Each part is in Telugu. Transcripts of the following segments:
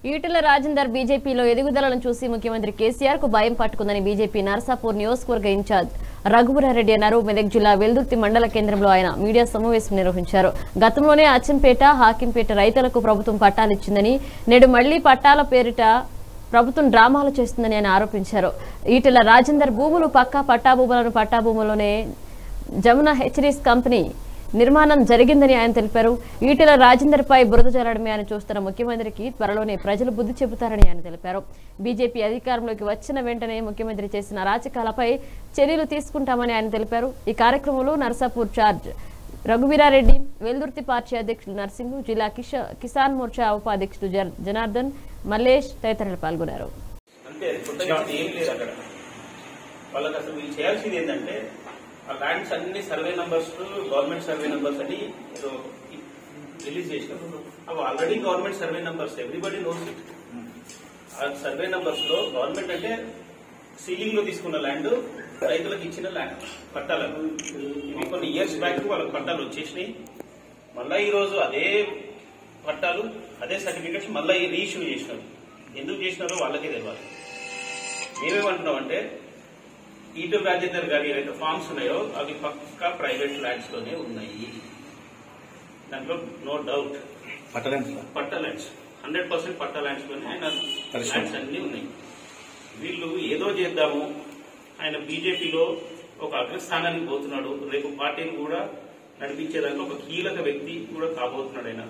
ఈటెల రాజేందర్ బీజేపీలో ఎదుగుదలను చూసి ముఖ్యమంత్రి కేసీఆర్ కు భయం పట్టుకుందని బీజేపీ నర్సాపూర్ నియోజకవర్గ ఇన్ఛార్జ్ రఘువరారెడ్డి అన్నారు మెదక్ జిల్లా వెల్దుర్తి మండల కేంద్రంలో ఆయన మీడియా సమావేశం నిర్వహించారు గతంలోనే అచ్చంపేట హాకింపేట రైతులకు ప్రభుత్వం పట్టాలిచ్చిందని నేడు మళ్లీ పట్టాల పేరిట ప్రభుత్వం డ్రామాలు చేస్తుందని ఆయన ఆరోపించారు ఈటెల రాజేందర్ భూములు పక్కా పట్టా భూములను పట్టా భూములోనే జమున హెచ్రీస్ కంపెనీ నిర్మాణం జరిగిందని ఆయన తెలిపారు ఈటెల రాజేందర్ పై బురద జల్లడమే ఆయన చూస్తున్న ముఖ్యమంత్రికి త్వరలోనే ప్రజలు బుద్ధి చెబుతారని ఆయన తెలిపారు బీజేపీ అధికారంలోకి వచ్చిన వెంటనే ముఖ్యమంత్రి చేసిన అరాచకాలపై చర్యలు తీసుకుంటామని ఆయన తెలిపారు ఈ కార్యక్రమంలో నర్సాపూర్ చార్జ్ రఘువీరారెడ్డి వెల్దుర్తి పార్టీ అధ్యక్షులు నర్సింగు జిల్లా కిష కిసాన్ మోర్చా ఉపాధ్యక్షుడు జర్- జనార్దన్ మల్లేష్ తదితరులు పాల్గొన్నారు అంతే కొత్తగా ఏం లేదు అక్కడ వాళ్ళకి అసలు వీళ్ళు చేయాల్సింది ఏంటంటే ఆ ల్యాండ్స్ అన్ని survey numbers government survey numbers అని ఏదో రిలీజ్ చేసినారు అవి already government survey numbers everybody knows it ఆ సర్వే నంబర్స్ లో గవర్నమెంట్ అంటే సీలింగ్ లో తీసుకున్న ల్యాండ్ రైతులకు ఇచ్చిన ల్యాండ్ పట్టాలకు ఇవి కొన్ని ఇయర్స్ బ్యాక్ వాళ్ళకి పట్టాలు వచ్చేసినాయి మళ్ళా ఈ రోజు అదే పట్టాలు అదే సర్టిఫికెట్స్ మళ్ళీ రీఇష్యూ చేసినారు ఎందుకు చేసినారో వాళ్ళకే తెలియాలి మేమేమంటున్నాం అంటే ఈటల రాజేందర్ గారి ఏవైతే ఫార్మ్స్ ఉన్నాయో అవి పక్కా ప్రైవేట్ ల్యాండ్స్ లోనే ఉన్నాయి దాంట్లో నో డౌట్ పట్టడానికి patta lands hundred percent patta lands లోనే ఆయన పరిశ్రమ. ల్యాండ్స్ అన్ని ఉన్నాయి వీళ్ళు ఏదో చేద్దాము ఆయన బీజేపీలో ఒక అగ్రస్థానానికి పోతున్నాడు రేపు పార్టీని కూడా నడిపించేదానికి ఒక కీలక వ్యక్తి కూడా కాబోతున్నాడు ఆయన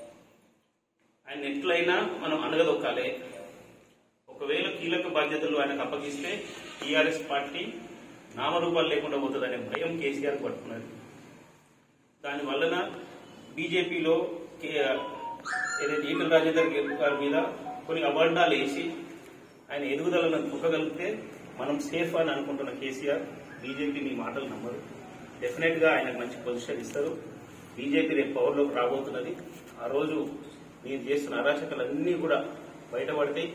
ఆయన ఎట్లయినా మనం అనగదొక్కాలి ఒకవేళ కీలక బాధ్యతలు ఆయనకు అప్పగిస్తే టీఆర్ఎస్ పార్టీ నామరూపాలు లేకుండా పోతుందనే భయం కేసీఆర్ పట్టుకున్నది దాని వలన బీజేపీలో ఏదైతే ఈటల రాజేందర్ గారి మీద కొన్ని అభండాలు వేసి ఆయన ఎదుగుదలను తొక్కగలిగితే మనం సేఫ్ అని అనుకుంటున్న కేసీఆర్ బీజేపీ మీ మాటలు నమ్మరు డెఫినెట్ గా ఆయనకు మంచి పొజిషన్ ఇస్తారు బీజేపీ రేపు పవర్లోకి రాబోతున్నది ఆ రోజు మీరు చేస్తున్న అరాచకాలన్నీ కూడా బయటపడతాయి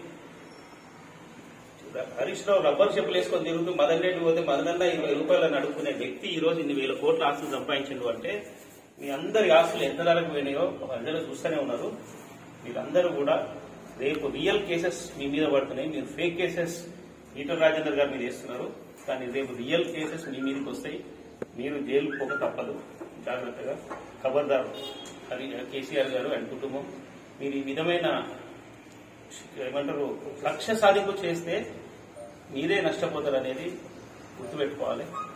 హరీష్ రావు రబ్బర్ చెప్పులు వేసుకొని తిరుగుతూ మదన్ రెడ్డి పోతే మదనన్న ఇరవై రూపాయలను అడుక్కునే వ్యక్తి ఈ రోజు ఇన్ని వేల కోట్ల ఆస్తులు సంపాదించిండు అంటే మీ అందరి ఆస్తులు ఎంత ధరకు పోయినాయో అందరూ చూస్తూనే ఉన్నారు మీరందరూ కూడా రేపు రియల్ కేసెస్ మీ మీద పడుతున్నాయి మీరు ఫేక్ కేసెస్ ఈటల రాజేందర్ గారి మీద వేస్తున్నారు కానీ రేపు రియల్ కేసెస్ మీ మీదకి వస్తాయి మీరు జైలు పోక తప్పదు జాగ్రత్తగా ఖబర్దార్ హరి కేసీఆర్ గారు అండ్ కుటుంబం మీరు ఈ విధమైన ఏమంటారు లక్ష్య సాధింపు చేస్తే మీరే నష్టపోతారు అనేది గుర్తుపెట్టుకోవాలి